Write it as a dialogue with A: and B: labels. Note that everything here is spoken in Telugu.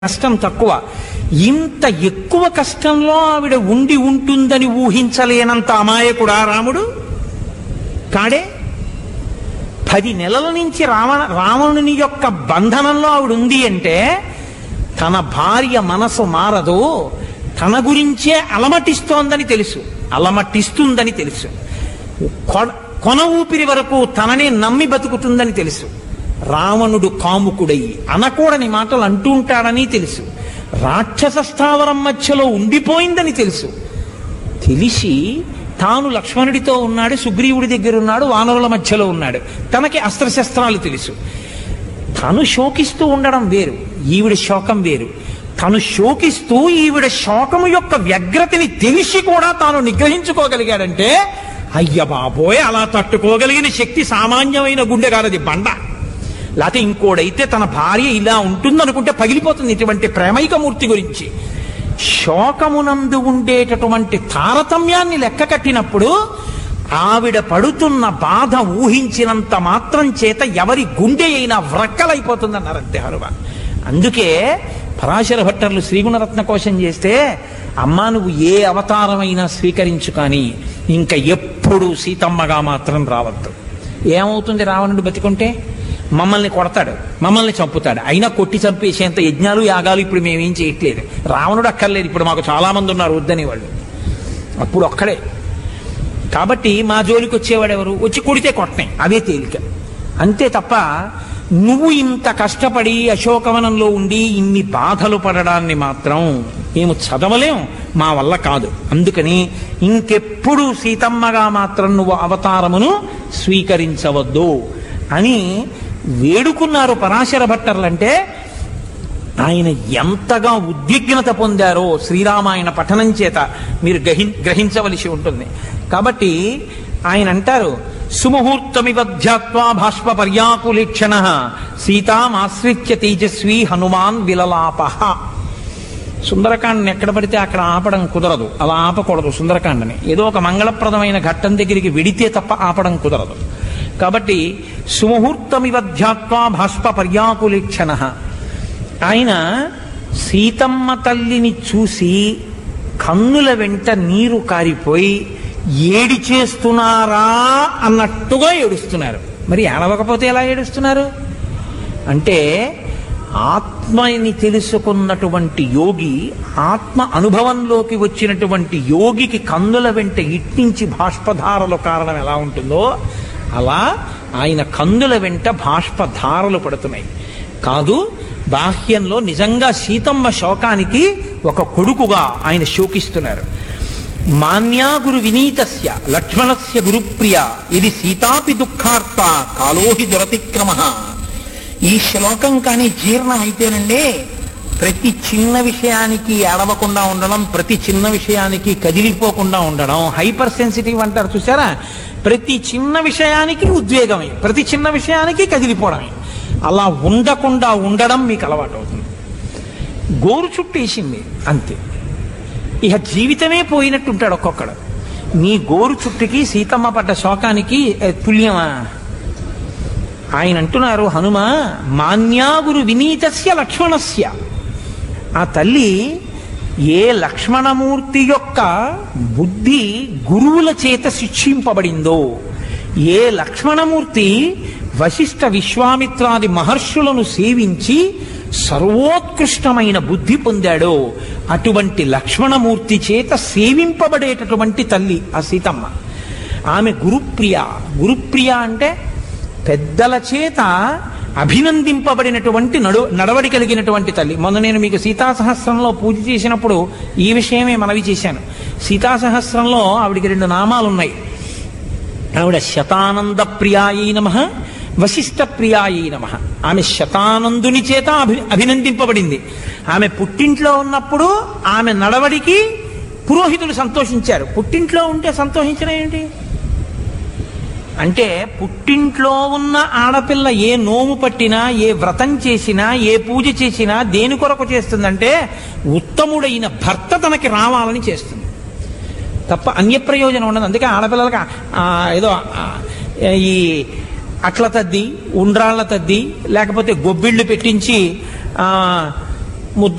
A: కష్టం తక్కువ ఇంత ఎక్కువ కష్టంలో ఆవిడ ఉండి ఉంటుందని ఊహించలేనంత అమాయకుడా రాముడు కాడే పది నెలల నుంచి రావణ రావణుని యొక్క బంధనంలో ఆవిడ ఉంది అంటే తన భార్య మనసు మారదు తన గురించే అలమటిస్తోందని తెలుసు అలమటిస్తుందని తెలుసు కొ- కొన ఊపిరి వరకు తననే నమ్మి బతుకుతుందని తెలుసు రావణుడు కాముకుడయి అనకూడని మాటలు అంటూ ఉంటాడని తెలుసు రాక్షస స్థావరం మధ్యలో ఉండిపోయిందని తెలుసు తెలిసి తాను లక్ష్మణుడితో ఉన్నాడు సుగ్రీవుడి దగ్గర ఉన్నాడు వానరుల మధ్యలో ఉన్నాడు తనకి అస్త్రశస్త్రాలు తెలుసు తను శోకిస్తూ ఉండడం వేరు ఈవిడ శోకం వేరు తను శోకిస్తూ ఈవిడ శోకము యొక్క వ్యగ్రతని తెలిసి కూడా తాను నిగ్రహించుకోగలిగాడంటే అయ్య బాబోయ్ అలా తట్టుకోగలిగిన శక్తి సామాన్యమైన గుండె కాదది బండ లేకపోతే ఇంకోడైతే తన భార్య ఇలా ఉంటుందనుకుంటే పగిలిపోతుంది ఇటువంటి ప్రేమైకమూర్తి గురించి శోకమునందు ఉండేటటువంటి తారతమ్యాన్ని లెక్క కట్టినప్పుడు ఆవిడ పడుతున్న బాధ ఊహించినంత మాత్రం చేత ఎవరి గుండె అయినా వ్రక్కలైపోతుందన్నారు అంతే హనుమ అందుకే పరాశర భట్టర్లు శ్రీగుణరత్న కోశం చేస్తే అమ్మా నువ్వు ఏ అవతారమైనా స్వీకరించు కానీ ఇంకా ఎప్పుడు సీతమ్మగా మాత్రం రావద్దు ఏమవుతుంది రావణుడు బతికుంటే మమ్మల్ని కొడతాడు మమ్మల్ని చంపుతాడు అయినా కొట్టి చంపేసేంత యజ్ఞాలు యాగాలు ఇప్పుడు మేమేం చేయట్లేదు రావణుడు అక్కర్లేదు ఇప్పుడు మాకు చాలా మంది ఉన్నారు వద్దని వాళ్ళు అప్పుడు ఒక్కడే కాబట్టి మా జోలికి వచ్చేవాడు ఎవరు వచ్చి కొడితే కొట్టనే అవే తేలిక అంతే తప్ప నువ్వు ఇంత కష్టపడి అశోకవనంలో ఉండి ఇన్ని బాధలు పడడాన్ని మాత్రం మేము చదవలేం మా వల్ల కాదు అందుకని ఇంకెప్పుడు సీతమ్మగా మాత్రం నువ్వు అవతారమును స్వీకరించవద్దు అని వేడుకున్నారు పరాశర భట్టర్లంటే ఆయన ఎంతగా ఉద్విగ్నత పొందారో శ్రీరామాయణ పఠనం చేత మీరు గ్రహి గ్రహించవలసి ఉంటుంది కాబట్టి ఆయన అంటారు సుముహూర్తమివ ధ్యాత్వా భాష్ప పర్యాకులీక్షణ సీతామాశ్రిత్య తేజస్వి హనుమాన్ విలలాప సుందరకాండని ఎక్కడ పడితే అక్కడ ఆపడం కుదరదు అలా ఆపకూడదు సుందరకాండని ఏదో ఒక మంగళప్రదమైన ఘట్టం దగ్గరికి వెడితే తప్ప ఆపడం కుదరదు కాబట్టి సుముహూర్తమివ ధ్యాత్వా భాష్ప పర్యాకులీక్షణ ఆయన సీతమ్మ తల్లిని చూసి కన్నుల వెంట నీరు కారిపోయి ఏడి చేస్తున్నారా అన్నట్టుగా ఏడుస్తున్నారు మరి ఏడవకపోతే ఎలా ఏడుస్తున్నారు అంటే ఆత్మని తెలుసుకున్నటువంటి యోగి ఆత్మ అనుభవంలోకి వచ్చినటువంటి యోగికి కన్నుల వెంట ఇట్టించి బాష్పధారలు కారణం ఎలా ఉంటుందో అలా ఆయన కందుల వెంట బాష్పధారలు పడుతున్నాయి కాదు బాహ్యంలో నిజంగా సీతమ్మ శోకానికి ఒక కొడుకుగా ఆయన శోకిస్తున్నారు మాన్యా గురు వినీతస్య లక్ష్మణస్య గురుప్రియ ఇది సీతాపి దుఃఖార్త కాలోహి దురతిక్రమ ఈ శ్లోకం కానీ జీర్ణం అయితేనండి ప్రతి చిన్న విషయానికి ఏడవకుండా ఉండడం ప్రతి చిన్న విషయానికి కదిలిపోకుండా ఉండడం హైపర్ సెన్సిటివ్ అంటారు చూసారా ప్రతి చిన్న విషయానికి ఉద్వేగమే ప్రతి చిన్న విషయానికి కదిలిపోవడమే అలా ఉండకుండా ఉండడం మీకు అలవాటు అవుతుంది గోరు చుట్టేసింది అంతే ఇక జీవితమే పోయినట్టుంటాడు ఒక్కొక్కడు నీ గోరు చుట్టుకి సీతమ్మ పడ్డ శోకానికి ఏ, తుల్యమా ఆయన అంటున్నారు హనుమ మాన్యాగురు వినీతస్య లక్ష్మణస్య ఆ తల్లి ఏ లక్ష్మణమూర్తి యొక్క బుద్ధి గురువుల చేత శిక్షింపబడిందో ఏ లక్ష్మణమూర్తి వశిష్ఠ విశ్వామిత్రాది మహర్షులను సేవించి సర్వోత్కృష్టమైన బుద్ధి పొందాడో అటువంటి లక్ష్మణమూర్తి చేత సేవింపబడేటటువంటి తల్లి ఆ సీతమ్మ ఆమె గురుప్రియ గురుప్రియ అంటే పెద్దల చేత అభినందింపబడినటువంటి నడు నడవడి కలిగినటువంటి తల్లి మొన్న నేను మీకు సీతా సహస్రంలో పూజ చేసినప్పుడు ఈ విషయమే మనవి చేశాను సీతా సహస్రంలో ఆవిడికి రెండు నామాలు ఉన్నాయి ఆవిడ శతానంద ప్రియాయి నమ వశిష్ఠ ప్రియాయి నమ ఆమె శతానందుని చేత అభి అభినందింపబడింది ఆమె పుట్టింట్లో ఉన్నప్పుడు ఆమె నడవడికి పురోహితులు సంతోషించారు పుట్టింట్లో ఉంటే సంతోషించడం ఏంటి అంటే పుట్టింట్లో ఉన్న ఆడపిల్ల ఏ నోము పట్టినా ఏ వ్రతం చేసినా ఏ పూజ చేసినా దేని కొరకు చేస్తుందంటే ఉత్తముడైన భర్త తనకి రావాలని చేస్తుంది తప్ప అన్య ప్రయోజనం ఉండదు అందుకే ఆడపిల్లలకి ఆ, ఏదో ఆ, ఈ అట్ల తద్ది ఉండ్రాళ్ల తద్ది లేకపోతే గొబ్బిళ్ళు పెట్టించి ఆ, ముద్ద